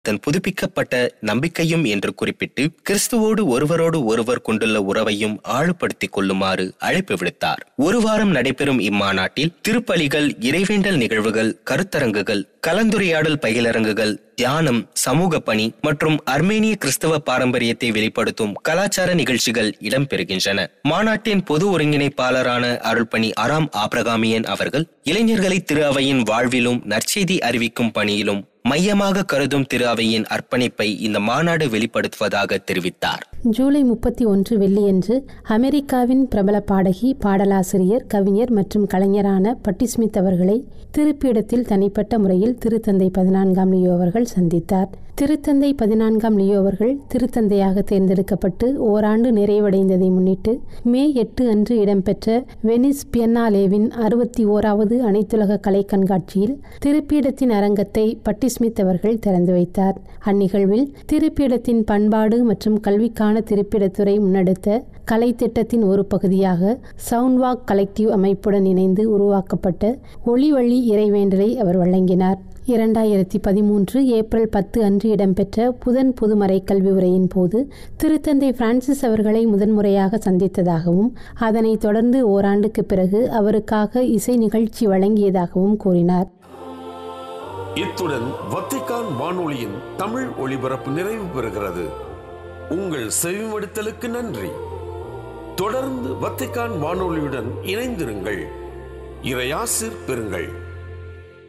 தன் புதுப்பிக்கப்பட்ட நம்பிக்கையும் என்று குறிப்பிட்டு கிறிஸ்துவோடு ஒருவரோடு ஒருவர் கொண்டுள்ள உறவையும் ஆழப்படுத்திக் கொள்ளுமாறு அழைப்பு விடுத்தார் ஒரு வாரம் நடைபெறும் இம்மாநாட்டில் திருப்பலிகள் இறைவேண்டல் நிகழ்வுகள் கருத்தரங்குகள் கலந்துரையாடல் பயிலரங்குகள் தியானம் சமூக பணி மற்றும் அர்மேனிய கிறிஸ்தவ பாரம்பரியத்தை வெளிப்படுத்தும் கலாச்சார நிகழ்ச்சிகள் இடம்பெறுகின்றன மாநாட்டின் பொது ஒருங்கிணைப்பாளரான அருள்பணி ஆராம் ஆப்ரகாமியன் அவர்கள் இளைஞர்களை திரு அவையின் வாழ்விலும் நற்செய்தி அறிவிக்கும் பணியிலும் மையமாக கருதும் திரு அவையின் அர்ப்பணிப்பை இந்த மாநாடு வெளிப்படுத்துவதாக தெரிவித்தார் ஜூலை முப்பத்தி ஒன்று வெள்ளியன்று அமெரிக்காவின் பிரபல பாடகி பாடலாசிரியர் கவிஞர் மற்றும் கலைஞரான பட்டி ஸ்மித் அவர்களை திருப்பிடத்தில் தனிப்பட்ட முறையில் திருத்தந்தை பதினான்காம் லியோ அவர்கள் சந்தித்தார் திருத்தந்தை பதினான்காம் லியோ அவர்கள் திருத்தந்தையாக தேர்ந்தெடுக்கப்பட்டு ஓராண்டு நிறைவடைந்ததை முன்னிட்டு மே எட்டு அன்று இடம்பெற்ற வெனிஸ் பியன்னாலேவின் அறுபத்தி ஓராவது அனைத்துலக கலை கண்காட்சியில் திருப்பீடத்தின் அரங்கத்தை பட்டி ஸ்மித் அவர்கள் திறந்து வைத்தார் அந்நிகழ்வில் திருப்பீடத்தின் பண்பாடு மற்றும் கல்விக்கான திருப்பிடத்துறை முன்னெடுத்த கலை திட்டத்தின் ஒரு பகுதியாக சவுண்ட்வாக் கலெக்டிவ் அமைப்புடன் இணைந்து உருவாக்கப்பட்ட ஒளிவழி இறைவேண்டலை அவர் வழங்கினார் இரண்டாயிரத்தி பதிமூன்று ஏப்ரல் பத்து அன்று இடம்பெற்ற புதன் புதுமறை கல்வி உரையின் போது திருத்தந்தை பிரான்சிஸ் அவர்களை முதன்முறையாக சந்தித்ததாகவும் அதனைத் தொடர்ந்து ஓராண்டுக்கு பிறகு அவருக்காக இசை நிகழ்ச்சி வழங்கியதாகவும் கூறினார் இத்துடன் வத்திக்கான் வானொலியின் தமிழ் ஒளிபரப்பு நிறைவு பெறுகிறது உங்கள் செவிமடுத்தலுக்கு நன்றி தொடர்ந்து வத்திக்கான் வானொலியுடன் இணைந்திருங்கள் இறையாசிர் பெறுங்கள்